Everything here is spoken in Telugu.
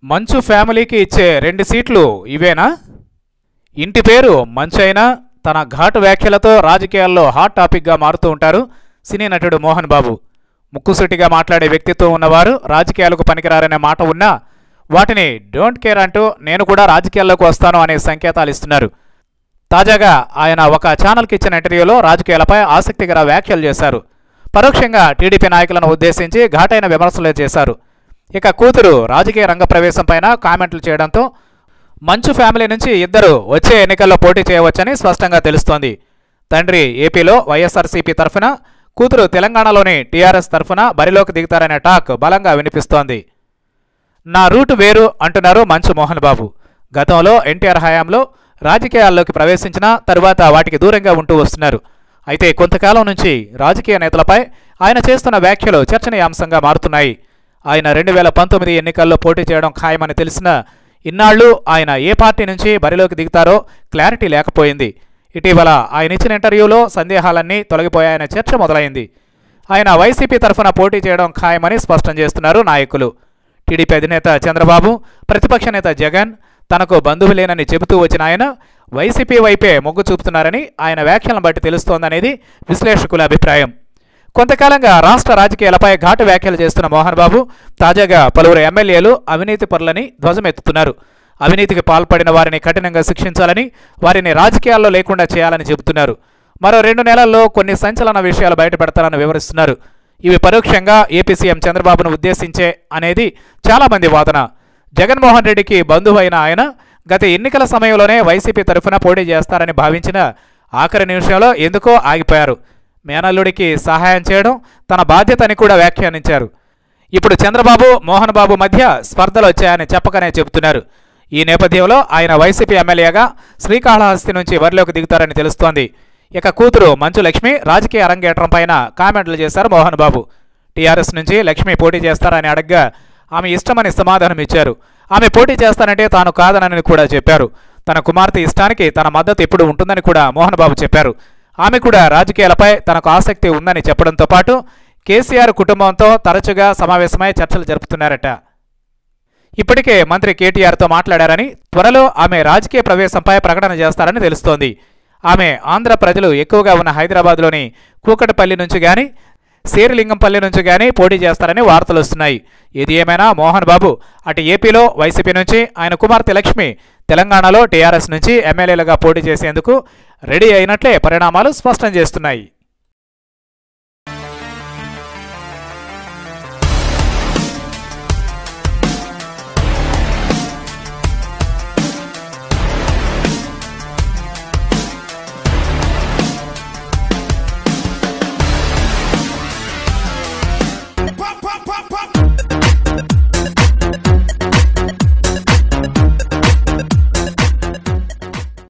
మంచు ఫ్యామిలీకి ఇచ్చే రెండు సీట్లు ఇవేనా ఇంటి పేరు మంచైనా తన ఘాటు వ్యాఖ్యలతో రాజకీయాల్లో హాట్ టాపిక్గా మారుతూ ఉంటారు సినీ నటుడు మోహన్ బాబు ముక్కుసూటిగా మాట్లాడే వ్యక్తిత్వం ఉన్నవారు రాజకీయాలకు పనికిరారనే మాట ఉన్నా వాటిని డోంట్ కేర్ అంటూ నేను కూడా రాజకీయాల్లోకి వస్తాను అనే సంకేతాలు ఇస్తున్నారు తాజాగా ఆయన ఒక ఛానల్కి ఇచ్చిన ఇంటర్వ్యూలో రాజకీయాలపై ఆసక్తికర వ్యాఖ్యలు చేశారు పరోక్షంగా టీడీపీ నాయకులను ఉద్దేశించి ఘాటైన విమర్శలు చేశారు ఇక కూతురు రాజకీయ రంగ ప్రవేశం పైన కామెంట్లు చేయడంతో మంచు ఫ్యామిలీ నుంచి ఇద్దరు వచ్చే ఎన్నికల్లో పోటీ చేయవచ్చని స్పష్టంగా తెలుస్తోంది తండ్రి ఏపీలో వైఎస్ఆర్సీపీ తరఫున కూతురు తెలంగాణలోని టీఆర్ఎస్ తరఫున బరిలోకి దిగుతారనే టాక్ బలంగా వినిపిస్తోంది నా రూటు వేరు అంటున్నారు మంచు మోహన్ బాబు గతంలో ఎన్టీఆర్ హయాంలో రాజకీయాల్లోకి ప్రవేశించిన తరువాత వాటికి దూరంగా ఉంటూ వస్తున్నారు అయితే కొంతకాలం నుంచి రాజకీయ నేతలపై ఆయన చేస్తున్న వ్యాఖ్యలు చర్చనీయాంశంగా మారుతున్నాయి ఆయన రెండు వేల పంతొమ్మిది ఎన్నికల్లో పోటీ చేయడం ఖాయమని తెలిసిన ఇన్నాళ్లు ఆయన ఏ పార్టీ నుంచి బరిలోకి దిగుతారో క్లారిటీ లేకపోయింది ఇటీవల ఆయన ఇచ్చిన ఇంటర్వ్యూలో సందేహాలన్నీ తొలగిపోయాయనే చర్చ మొదలైంది ఆయన వైసీపీ తరఫున పోటీ చేయడం ఖాయమని స్పష్టం చేస్తున్నారు నాయకులు టీడీపీ అధినేత చంద్రబాబు ప్రతిపక్ష నేత జగన్ తనకు బంధువు లేనని చెబుతూ వచ్చిన ఆయన వైసీపీ వైపే మొగ్గు చూపుతున్నారని ఆయన వ్యాఖ్యలను బట్టి తెలుస్తోందనేది విశ్లేషకుల అభిప్రాయం కొంతకాలంగా రాష్ట్ర రాజకీయాలపై ఘాటు వ్యాఖ్యలు చేస్తున్న మోహన్ బాబు తాజాగా పలువురు ఎమ్మెల్యేలు అవినీతి పరులని ధ్వజమెత్తుతున్నారు అవినీతికి పాల్పడిన వారిని కఠినంగా శిక్షించాలని వారిని రాజకీయాల్లో లేకుండా చేయాలని చెబుతున్నారు మరో రెండు నెలల్లో కొన్ని సంచలన విషయాలు బయటపెడతారని వివరిస్తున్నారు ఇవి పరోక్షంగా ఏపీ సీఎం చంద్రబాబును ఉద్దేశించే అనేది చాలామంది వాదన జగన్మోహన్ రెడ్డికి బంధువు అయిన ఆయన గత ఎన్నికల సమయంలోనే వైసీపీ తరఫున పోటీ చేస్తారని భావించిన ఆఖరి నిమిషంలో ఎందుకో ఆగిపోయారు మేనల్లుడికి సహాయం చేయడం తన బాధ్యత అని కూడా వ్యాఖ్యానించారు ఇప్పుడు చంద్రబాబు మోహన్ బాబు మధ్య స్పర్ధలు వచ్చాయని చెప్పకనే చెబుతున్నారు ఈ నేపథ్యంలో ఆయన వైసీపీ ఎమ్మెల్యేగా శ్రీకాళహస్తి నుంచి బరిలోకి దిగుతారని తెలుస్తోంది ఇక కూతురు మంచు లక్ష్మి రాజకీయ అరంగేట్రం పైన కామెంట్లు చేశారు మోహన్ బాబు టీఆర్ఎస్ నుంచి లక్ష్మి పోటీ చేస్తారని అడగ్గా ఆమె ఇష్టమని సమాధానం ఇచ్చారు ఆమె పోటీ చేస్తానంటే తాను కాదనని కూడా చెప్పారు తన కుమార్తె ఇష్టానికి తన మద్దతు ఎప్పుడు ఉంటుందని కూడా మోహన్ బాబు చెప్పారు ఆమె కూడా రాజకీయాలపై తనకు ఆసక్తి ఉందని చెప్పడంతో పాటు కేసీఆర్ కుటుంబంతో తరచుగా సమావేశమై చర్చలు జరుపుతున్నారట ఇప్పటికే మంత్రి కేటీఆర్తో మాట్లాడారని త్వరలో ఆమె రాజకీయ ప్రవేశంపై ప్రకటన చేస్తారని తెలుస్తోంది ఆమె ఆంధ్ర ప్రజలు ఎక్కువగా ఉన్న హైదరాబాద్లోని కూకటపల్లి నుంచి గాని శేరిలింగంపల్లి నుంచి గాని పోటీ చేస్తారని వార్తలు వస్తున్నాయి ఏది ఏమైనా మోహన్ బాబు అటు ఏపీలో వైసీపీ నుంచి ఆయన కుమార్తె లక్ష్మి తెలంగాణలో టీఆర్ఎస్ నుంచి ఎమ్మెల్యేలుగా పోటీ చేసేందుకు రెడీ అయినట్లే పరిణామాలు స్పష్టం చేస్తున్నాయి